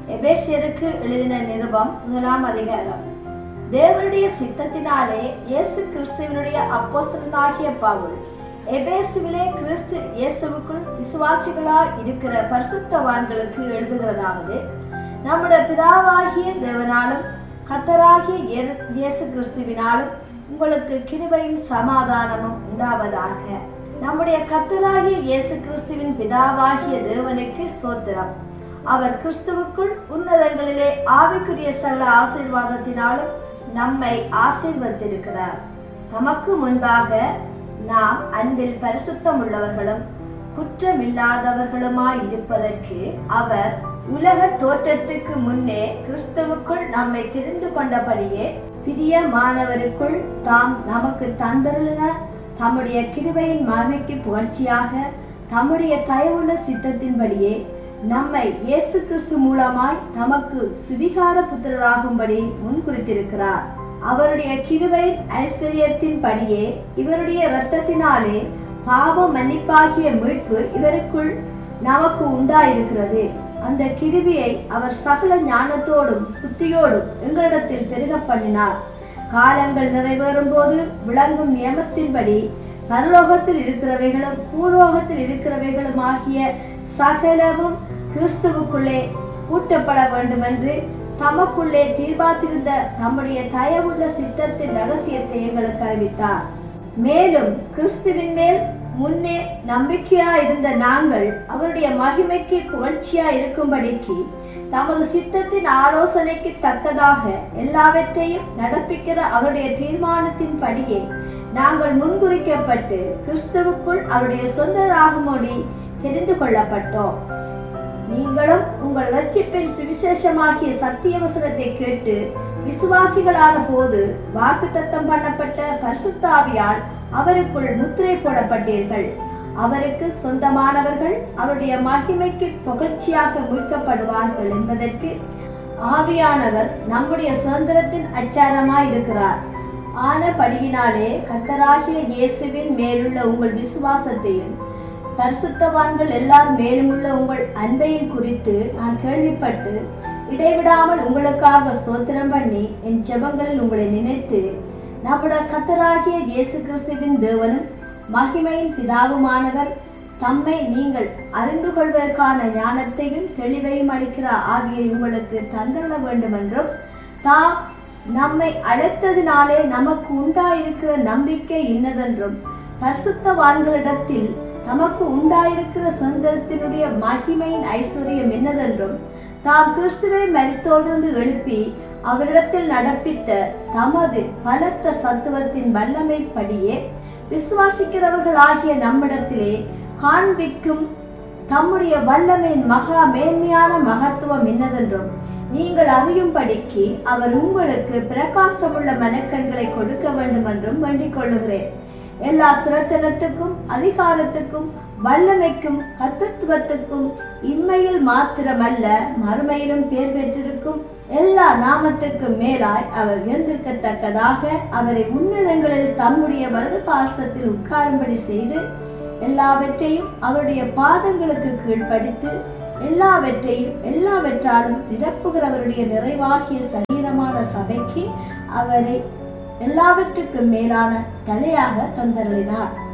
எபேசியருக்கு எழுதின நிருபம் முதலாம் அதிகாரம் தேவனுடைய சித்தத்தினாலே இயேசு கிறிஸ்துவனுடைய அப்போஸ்தலனாகிய பவுல் எபேசுவிலே கிறிஸ்து இயேசுவுக்குள் விசுவாசிகளாய் இருக்கிற பரிசுத்தவான்களுக்கு எழுதுகிறதாவது நம்முடைய பிதாவாகிய தேவனாலும் கத்தராகிய இயே- இயேசு கிறிஸ்துவினாலும் உங்களுக்கு கிருபையும் சமாதானமும் உண்டாவதாக நம்முடைய கத்தராகிய இயேசு கிறிஸ்துவின் பிதாவாகிய தேவனுக்கு ஸ்தோத்திரம் அவர் கிறிஸ்துவுக்குள் உன்னதங்களிலே ஆவிக்குரிய சகல ஆசீர்வாதத்தினாலும் நம்மை ஆசீர்வதித்திருக்கிறார் தமக்கு முன்பாக நாம் அன்பில் பரிசுத்தம் உள்ளவர்களும் குற்றமில்லாதவர்களுமாய் இருப்பதற்கு அவர் உலக தோற்றத்துக்கு முன்னே கிறிஸ்துவுக்குள் நம்மை தெரிந்து கொண்டபடியே பிரியமானவருக்குள் தாம் நமக்கு தந்தருளின தம்முடைய கிருபையின் மகிமைக்கு புகழ்ச்சியாக தம்முடைய தயவுள்ள சித்தத்தின்படியே நம்மை இயேசு கிறிஸ்து மூலமாய் தமக்கு சுவிகார புத்திரராகும்படி முன்குறித்திருக்கிறார் அவருடைய கிருபையின் ஐஸ்வர்யத்தின் படியே இவருடைய இரத்தத்தினாலே பாவ மன்னிப்பாகிய மீட்பு இவருக்குள் நமக்கு உண்டாயிருக்கிறது அந்த கிருபியை அவர் சகல ஞானத்தோடும் புத்தியோடும் எங்களிடத்தில் பெருக பண்ணினார் காலங்கள் நிறைவேறும் போது விளங்கும் நியமத்தின்படி பரலோகத்தில் இருக்கிறவைகளும் பூலோகத்தில் இருக்கிறவைகளும் ஆகிய சகலமும் கிறிஸ்துவுக்குள்ளே கூட்டப்பட வேண்டும் என்று தமக்குள்ளே தீர்மானித்திருந்த தம்முடைய தயவுள்ள சித்தத்தின் ரகசியத்தை எங்களுக்கு அறிவித்தார் மேலும் கிறிஸ்துவின் மேல் முன்னே நம்பிக்கையா இருந்த நாங்கள் அவருடைய மகிமைக்கு புகழ்ச்சியா இருக்கும்படிக்கு தமது சித்தத்தின் ஆலோசனைக்கு தக்கதாக எல்லாவற்றையும் நடப்பிக்கிற அவருடைய தீர்மானத்தின் படியே நாங்கள் முன்குறிக்கப்பட்டு கிறிஸ்துவுக்குள் அவருடைய சொந்தராகும்படி தெரிந்து கொள்ளப்பட்டோம் நீங்களும் உங்கள் ரட்சிப்பின் சுவிசேஷமாகிய சத்திய வசனத்தை கேட்டு விசுவாசிகளான போது வாக்குத்தத்தம் பண்ணப்பட்ட பரிசுத்தாவியால் அவருக்குள் முத்திரை போடப்பட்டீர்கள் அவருக்கு சொந்தமானவர்கள் அவருடைய மகிமைக்கு புகழ்ச்சியாக மீட்கப்படுவார்கள் என்பதற்கு ஆவியானவர் நம்முடைய சுதந்திரத்தின் அச்சாரமாய் இருக்கிறார் ஆனபடியினாலே கத்தராகிய இயேசுவின் மேலுள்ள உங்கள் விசுவாசத்தையும் பரிசுத்தவான்கள் எல்லார் மேலுமுள்ள உங்கள் அன்பையும் குறித்து நான் கேள்விப்பட்டு இடைவிடாமல் உங்களுக்காக ஸ்தோத்திரம் பண்ணி என் ஜெபங்களில் உங்களை நினைத்து நம்முடைய கத்தராகிய இயேசு கிறிஸ்துவின் தேவனும் மகிமையின் பிதாவுமானவர் தம்மை நீங்கள் அறிந்து கொள்வதற்கான ஞானத்தையும் தெளிவையும் அளிக்கிற ஆகிய உங்களுக்கு தந்தள்ள வேண்டும் என்றும் தாம் நம்மை அழைத்ததினாலே நமக்கு உண்டாயிருக்கிற நம்பிக்கை இன்னதென்றும் பரிசுத்தவான்களிடத்தில் தமக்கு உண்டாயிருக்கிற சுதந்திரத்தினுடைய மகிமையின் ஐஸ்வர்யம் என்னதென்றும் தாம் கிறிஸ்துவை மரித்தோடு எழுப்பி அவரிடத்தில் நடப்பித்த தமது பலத்த சத்துவத்தின் வல்லமைப்படியே விசுவாசிக்கிறவர்களாகிய நம்மிடத்திலே காண்பிக்கும் தம்முடைய வல்லமையின் மகா மேன்மையான மகத்துவம் என்னதென்றும் நீங்கள் அறியும்படிக்கு அவர் உங்களுக்கு பிரகாசமுள்ள மனக்கண்களை கொடுக்க வேண்டும் என்றும் வேண்டிக் கொள்ளுகிறேன் எல்லா துரத்தனத்துக்கும் அதிகாரத்துக்கும் வல்லமைக்கும் கத்தத்துவத்துக்கும் இம்மையில் மாத்திரமல்ல மறுமையிலும் பேர் பெற்றிருக்கும் எல்லா நாமத்துக்கும் மேலாய் அவர் உயர்ந்திருக்கத்தக்கதாக அவரை உன்னதங்களில் தம்முடைய வலது பாசத்தில் உட்காரும்படி செய்து எல்லாவற்றையும் அவருடைய பாதங்களுக்கு கீழ்ப்படுத்து எல்லாவற்றையும் எல்லாவற்றாலும் நிரப்புகிறவருடைய நிறைவாகிய சரீரமான சபைக்கு அவரை எல்லாவற்றுக்கும் மேலான தலையாக தந்தருளினார்